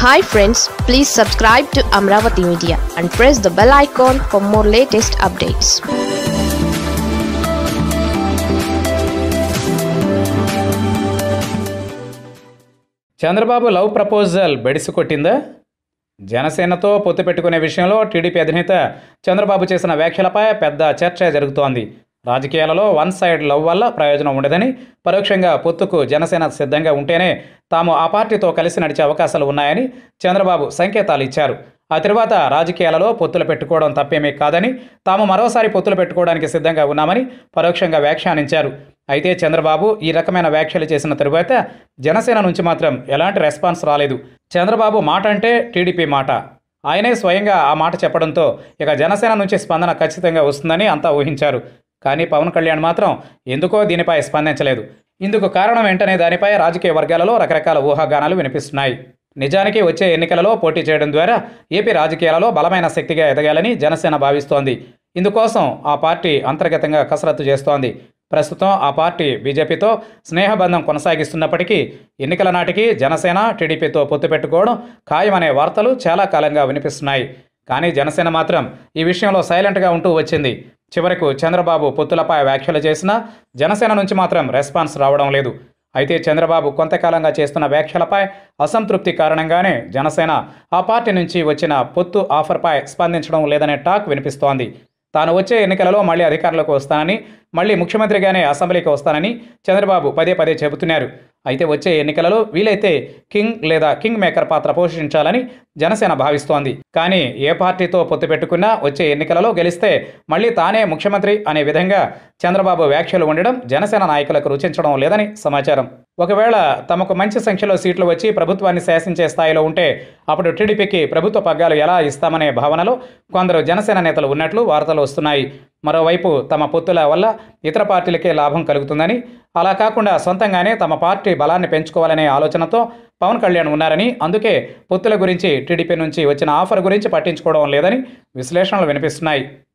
hi friends please subscribe to Amaravati media and press the bell icon for more latest updates Chandrababu love proposal బెడిసి కొట్టిందా జనసేనతో పొత్తు పెట్టుకునే విషయంలో టీడీపీ అధినేత చంద్రబాబు చేసిన వ్యాఖ్యలపై పెద్ద చర్చ జరుగుతోంది రాజకీయాలలో వన్ సైడ్ లవ్ వల్ల ప్రయోజనం ఉండదని పరోక్షంగా పొత్తుకు జనసేన సిద్ధంగా ఉంటేనే తాము ఆ పార్టీతో కలిసి నడిచే అవకాశాలు ఉన్నాయని చంద్రబాబు సంకేతాలు ఇచ్చారు ఆ తర్వాత రాజకీయాలలో పొత్తులు పెట్టుకోవడం తప్పేమీ కాదని తాము మరోసారి పొత్తులు పెట్టుకోవడానికి సిద్ధంగా ఉన్నామని పరోక్షంగా వ్యాఖ్యానించారు అయితే చంద్రబాబు ఈ రకమైన వ్యాఖ్యలు చేసిన తరువాత జనసేన నుంచి మాత్రం ఎలాంటి రెస్పాన్స్ రాలేదు చంద్రబాబు మాట అంటే టీడీపీ మాట ఆయనే స్వయంగా ఆ మాట చెప్పడంతో ఇక జనసేన నుంచి స్పందన ఖచ్చితంగా వస్తుందని అంతా ఊహించారు కానీ పవన్ కళ్యాణ్ మాత్రం ఎందుకో దీనిపై స్పందించలేదు ఇందుకు కారణం ఏంటనే దానిపై రాజకీయ వర్గాలలో రకరకాల ఊహాగానాలు వినిపిస్తున్నాయి నిజానికి వచ్చే ఎన్నికలలో పోటీ చేయడం ద్వారా ఏపీ రాజకీయాలలో బలమైన శక్తిగా ఎదగాలని జనసేన భావిస్తోంది ఇందుకోసం ఆ పార్టీ అంతర్గతంగా కసరత్తు చేస్తోంది ప్రస్తుతం ఆ పార్టీ బీజేపీతో స్నేహబంధం కొనసాగిస్తున్నప్పటికీ ఎన్నికల నాటికి జనసేన టీడీపీతో పొత్తు పెట్టుకోవడం ఖాయమనే వార్తలు చాలా కాలంగా వినిపిస్తున్నాయి కానీ జనసేన మాత్రం ఈ విషయంలో సైలెంట్గా ఉంటూ వచ్చింది చివరకు చంద్రబాబు పొత్తులపై వ్యాఖ్యలు చేసినా జనసేన నుంచి మాత్రం రెస్పాన్స్ రావడం లేదు అయితే చంద్రబాబు కొంతకాలంగా చేస్తున్న వ్యాఖ్యలపై అసంతృప్తి కారణంగానే జనసేన ఆ పార్టీ నుంచి వచ్చిన పొత్తు ఆఫర్పై స్పందించడం లేదనే టాక్ వినిపిస్తోంది తాను వచ్చే ఎన్నికలలో మళ్ళీ అధికారంలోకి వస్తానని మళ్ళీ ముఖ్యమంత్రిగానే అసెంబ్లీకి వస్తానని చంద్రబాబు పదే పదే చెబుతున్నారు అయితే వచ్చే ఎన్నికలలో వీలైతే కింగ్ లేదా కింగ్ మేకర్ పాత్ర పోషించాలని జనసేన భావిస్తోంది కానీ ఏ పార్టీతో పొత్తు పెట్టుకున్నా వచ్చే ఎన్నికలలో గెలిస్తే మళ్ళీ తానే ముఖ్యమంత్రి అనే విధంగా చంద్రబాబు వ్యాఖ్యలు ఉండడం జనసేన నాయకులకు రుచించడం లేదని సమాచారం ఒకవేళ తమకు మంచి సంఖ్యలో సీట్లు వచ్చి ప్రభుత్వాన్ని శాసించే స్థాయిలో ఉంటే అప్పుడు టీడీపీకి ప్రభుత్వ పగ్గాలు ఎలా ఇస్తామనే భావనలో కొందరు జనసేన నేతలు ఉన్నట్లు వార్తలు వస్తున్నాయి మరోవైపు తమ పొత్తుల వల్ల ఇతర పార్టీలకే లాభం కలుగుతుందని అలా కాకుండా సొంతంగానే తమ పార్టీ బలాన్ని పెంచుకోవాలనే ఆలోచనతో పవన్ కళ్యాణ్ ఉన్నారని అందుకే పొత్తుల గురించి టీడీపీ నుంచి వచ్చిన ఆఫర్ గురించి పట్టించుకోవడం లేదని విశ్లేషణలు వినిపిస్తున్నాయి